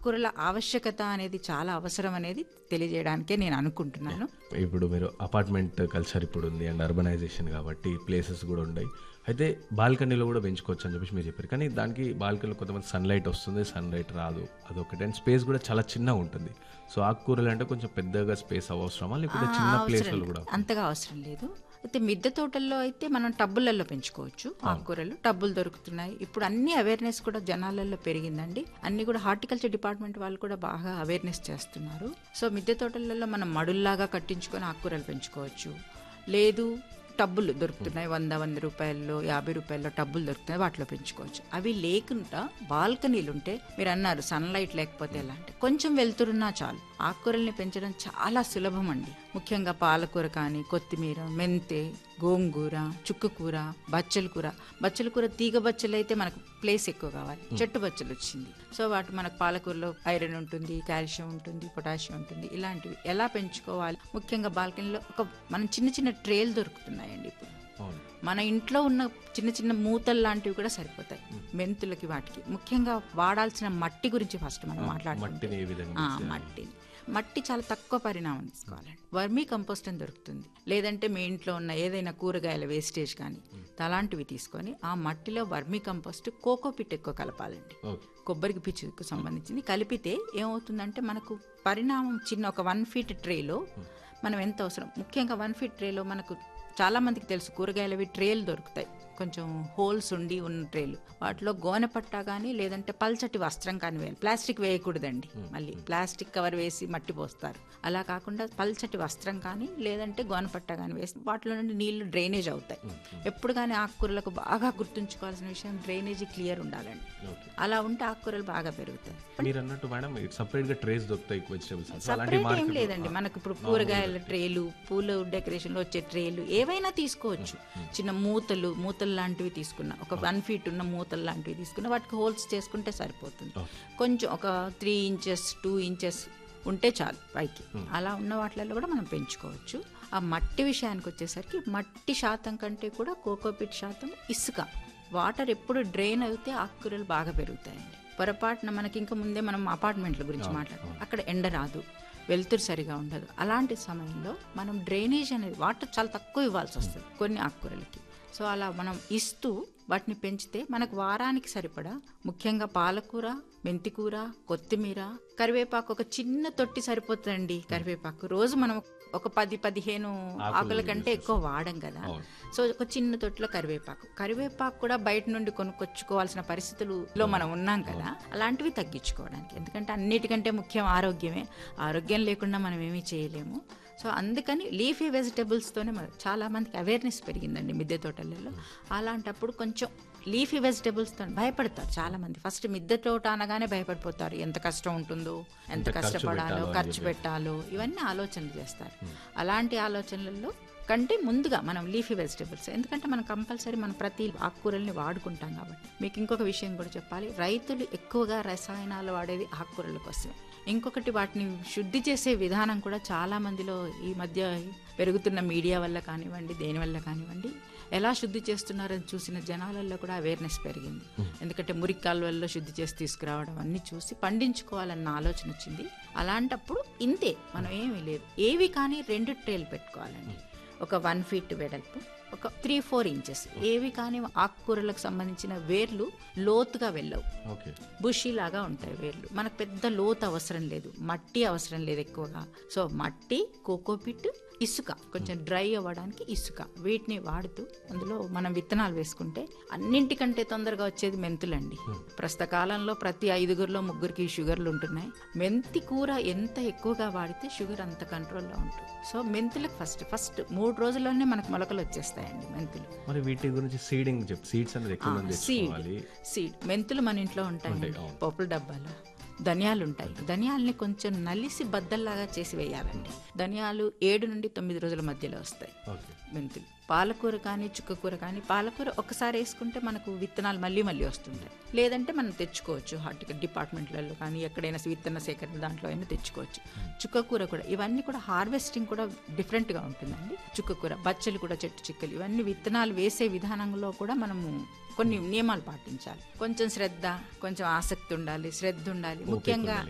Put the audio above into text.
ఆకుకూరల ఆవశ్యకత అనేది చాలా అవసరం అనేది తెలియజేయడానికే నేను అనుకుంటున్నాను ఇప్పుడు మీరు అపార్ట్మెంట్ కల్చర్ ఇప్పుడు ఉంది అండ్ అర్బనైజేషన్ కాబట్టి ప్లేసెస్ కూడా ఉన్నాయి అయితే బాల్కనీలో కూడా పెంచుకోవచ్చు అని చెప్పేసి మీరు చెప్పారు కానీ దానికి బాల్కనీలో కొంతమంది సన్లైట్ వస్తుంది సన్లైట్ రాదు అదొకటి అండ్ స్పేస్ కూడా చాలా చిన్నగా ఉంటుంది సో ఆకుకూరలు అంటే కొంచెం పెద్దగా స్పేస్ అవసరమా లేకపోతే చిన్న ప్లేస్లో కూడా అంతగా అవసరం లేదు అయితే మిద్దె తోటల్లో అయితే మనం టబ్బులలో పెంచుకోవచ్చు ఆకుకూరలు టబ్బులు దొరుకుతున్నాయి ఇప్పుడు అన్ని అవేర్నెస్ కూడా జనాలలో పెరిగిందండి అన్ని కూడా హార్టికల్చర్ డిపార్ట్మెంట్ వాళ్ళు కూడా బాగా అవేర్నెస్ చేస్తున్నారు సో మిద్దె తోటలలో మనం మడుల్లాగా కట్టించుకొని ఆకుకూరలు పెంచుకోవచ్చు లేదు టబ్బులు దొరుకుతున్నాయి వంద వంద రూపాయల్లో యాభై రూపాయల్లో టబ్బులు దొరుకుతున్నాయి వాటిలో పెంచుకోవచ్చు అవి లేకుండా బాల్కనీలు ఉంటే మీరు అన్నారు సన్లైట్ లేకపోతే ఎలా అంటే కొంచెం వెళ్తురున్నా చాలు ఆకుకూరల్ని పెంచడం చాలా సులభం అండి ముఖ్యంగా పాలకూర కానీ కొత్తిమీర మెంతే గోంగూర చుక్కకూర బచ్చల కూర బచ్చల కూర తీగ బచ్చలు అయితే మనకు ప్లేస్ ఎక్కువ కావాలి చెట్టు బచ్చలు వచ్చింది సో వాటి మనకు పాలకూరలో ఐరన్ ఉంటుంది కాల్షియం ఉంటుంది పొటాషియం ఉంటుంది ఇలాంటివి ఎలా పెంచుకోవాలి ముఖ్యంగా బాల్కనీలో ఒక మనం చిన్న చిన్న ట్రేలు దొరుకుతున్నాయండి ఇప్పుడు అవును మన ఇంట్లో ఉన్న చిన్న చిన్న మూతలు లాంటివి కూడా సరిపోతాయి మెంతులకి వాటికి ముఖ్యంగా వాడాల్సిన మట్టి గురించి ఫస్ట్ మనం మాట్లాడుకుంటే మట్టిని ఏ విధంగా ఆ, మట్టిని మట్టి చాలా తక్కువ పరిణామం తీసుకోవాలండి వర్మీ కంపోస్ట్ అని దొరుకుతుంది లేదంటే మీ ఇంట్లో ఉన్న ఏదైనా కూరగాయల వేస్టేజ్ కానీ అలాంటివి తీసుకొని ఆ మట్టిలో వర్మీ కంపోస్ట్ కోకోపిట్ ఎక్కువ కలపాలండి ఓకే కొబ్బరికి పిచ్చుకు సంబంధించింది కలిపితే ఏమవుతుందంటే మనకు పరిణామం చిన్న ఒక వన్ ఫీట్ ట్రేలో మనం ఎంత అవసరం ముఖ్యంగా వన్ ఫీట్ ట్రేలో మనకు చాలా మందికి తెలుసు కూరగాయలవి ట్రేలు దొరుకుతాయి కొంచెం హోల్స్ ఉండి ఉన్న ట్రేలు వాటిలో గోనె పట్టా కానీ లేదంటే పల్చటి వస్త్రం కానీ వేయాలి ప్లాస్టిక్ వేయకూడదండి మళ్ళీ ప్లాస్టిక్ కవర్ వేసి మట్టి పోస్తారు అలా కాకుండా పల్చటి వస్త్రం కానీ లేదంటే గోనె పట్టా కానీ వేసి వాటిలో నుండి నీళ్లు డ్రైనేజ్ అవుతాయి ఎప్పుడు కానీ ఆకుకూరలకు బాగా గుర్తుంచుకోవాల్సిన విషయం డ్రైనేజీ క్లియర్ ఉండాలండి ఓకే అలా ఉంటే ఆకుకూరలు బాగా పెరుగుతాయి మీరు అన్నట్టు మేడం సపరేట్ గా ట్రేస్ దొరుకుతాయి వెజిటబుల్స్ అలాంటి సపరేట్ ఏం మార్కెట్ లేదండి మనకు ఇప్పుడు కూరగాయల ట్రేలు పూల డెకరేషన్ లో వచ్చే ట్రేలు ఏవైనా తీసుకోవచ్చు చిన్న మూతలు మూతలు లాంటివి తీసుకున్నా ఒక వన్ ఫీట్ ఉన్న మూతలు లాంటివి తీసుకున్నా వాటికి హోల్స్ చేసుకుంటే సరిపోతుంది కొంచెం ఒక త్రీ ఇంచెస్ టూ ఇంచెస్ ఉంటే చాలు పైకి అలా ఉన్న వాటిలలో కూడా మనం పెంచుకోవచ్చు ఆ మట్టి విషయానికి వచ్చేసరికి మట్టి శాతం కంటే కూడా కోకోపిట్ శాతం ఇసుక వాటర్ ఎప్పుడు డ్రైన్ అయితే ఆకుకూరలు బాగా పెరుగుతాయండి పొరపాటున మనకి ఇంకా ముందే మనం అపార్ట్మెంట్ల గురించి మాట్లాడుతాం అక్కడ ఎండ రాదు వెలుతురు సరిగా ఉండదు అలాంటి సమయంలో మనం డ్రైనేజ్ అనేది వాటర్ చాలా తక్కువ ఇవ్వాల్సి వస్తుంది కొన్ని ఆకుకూరలకి సో అలా మనం ఇస్తూ వాటిని పెంచితే మనకు వారానికి సరిపడా ముఖ్యంగా పాలకూర మెంతికూర కొత్తిమీర కరివేపాకు ఒక చిన్న తొట్టి సరిపోతుందండి కరివేపాకు రోజు మనం ఒక పది పదిహేను ఆకుల కంటే ఎక్కువ వాడం కదా సో ఒక చిన్న తొట్టిలో కరివేపాకు కరివేపాకు కూడా బయట నుండి కొనుక్కొచ్చుకోవాల్సిన పరిస్థితుల్లో మనం ఉన్నాం కదా అలాంటివి తగ్గించుకోవడానికి ఎందుకంటే అన్నిటికంటే ముఖ్యం ఆరోగ్యమే ఆరోగ్యం లేకుండా మనం ఏమీ చేయలేము సో అందుకని లీఫీ వెజిటబుల్స్తోనే మన చాలా మందికి అవేర్నెస్ పెరిగిందండి మిద్దె తోటలలో అలాంటప్పుడు కొంచెం లీఫీ వెజిటబుల్స్తో భయపడతారు చాలా మంది ఫస్ట్ మిద్దె తోట అనగానే భయపడిపోతారు ఎంత కష్టం ఉంటుందో ఎంత కష్టపడాలో ఖర్చు పెట్టాలో ఇవన్నీ ఆలోచనలు చేస్తారు అలాంటి ఆలోచనలలో కంటే ముందుగా మనం లీఫీ వెజిటబుల్స్ ఎందుకంటే మనం కంపల్సరీ మనం ప్రతి ఆకుకూరల్ని వాడుకుంటాం కాబట్టి మీకు ఇంకొక విషయం కూడా చెప్పాలి రైతులు ఎక్కువగా రసాయనాలు వాడేది ఆకుకూరల కోసమే ఇంకొకటి వాటిని శుద్ధి చేసే విధానం కూడా చాలా మందిలో ఈ మధ్య పెరుగుతున్న మీడియా వల్ల కానివ్వండి దేని వల్ల కానివ్వండి ఎలా శుద్ధి చేస్తున్నారని చూసిన జనాలలో కూడా అవేర్నెస్ పెరిగింది ఎందుకంటే మురికి కాలువల్లో శుద్ధి చేసి తీసుకురావడం అన్ని చూసి పండించుకోవాలన్న ఆలోచన వచ్చింది అలాంటప్పుడు ఇంతే మనం ఏమీ లేదు ఏవి కానీ రెండు ట్రేలు పెట్టుకోవాలండి ఒక వన్ ఫీట్ వెడల్పు ఒక త్రీ ఫోర్ ఇంచెస్ ఏవి కానీ ఆకుకూరలకు సంబంధించిన వేర్లు లోతుగా వెళ్ళవు ఓకే బుషీ లాగా ఉంటాయి వేర్లు మనకు పెద్ద లోతు అవసరం లేదు మట్టి అవసరం లేదు ఎక్కువగా సో మట్టి కోకోపిట్ ఇసుక కొంచెం డ్రై అవ్వడానికి ఇసుక వీటిని వాడుతూ అందులో మనం విత్తనాలు వేసుకుంటే అన్నింటికంటే తొందరగా వచ్చేది మెంతులండి ప్రస్తుత కాలంలో ప్రతి ఐదుగురిలో ముగ్గురికి షుగర్లు ఉంటున్నాయి మెంతి కూర ఎంత ఎక్కువగా వాడితే షుగర్ అంత కంట్రోల్లో ఉంటుంది సో మెంతులకు ఫస్ట్ ఫస్ట్ మూడు రోజుల్లోనే మనకు మొలకలు వచ్చేస్తాయండి మెంతులు మరి వీటి గురించి సీడింగ్ చెప్ సీడ్స్ అనేది ఎక్కడ నుంచి సీడ్ తెచ్చుకోవాలి సీడ్ మెంతులు మన ఇంట్లో ఉంటాయి పప్పుల డబ్బాలో ధనియాలు ఉంటాయి ధనియాలని కొంచెం నలిసి బద్దల్లాగా చేసి వేయాలండి ధనియాలు ఏడు నుండి తొమ్మిది రోజుల మధ్యలో వస్తాయి ఓకే మెంతులు పాలకూర కానీ చుక్కకూర కానీ పాలకూర ఒకసారి వేసుకుంటే మనకు విత్తనాలు మళ్ళీ మళ్ళీ వస్తుంటాయి లేదంటే మనం తెచ్చుకోవచ్చు హార్టికల్ డిపార్ట్మెంట్లలో కానీ ఎక్కడైనా విత్తన సేకరణ దాంట్లో అయినా తెచ్చుకోవచ్చు చుక్కకూర కూడా ఇవన్నీ కూడా హార్వెస్టింగ్ కూడా డిఫరెంట్గా ఉంటుందండి చుక్కకూర బచ్చలు కూడా చెట్టు చిక్కలు ఇవన్నీ విత్తనాలు వేసే విధానంలో కూడా మనము కొన్ని నియమాలు పాటించాలి కొంచెం శ్రద్ధ కొంచెం ఆసక్తి ఉండాలి శ్రద్ధ ఉండాలి ముఖ్యంగా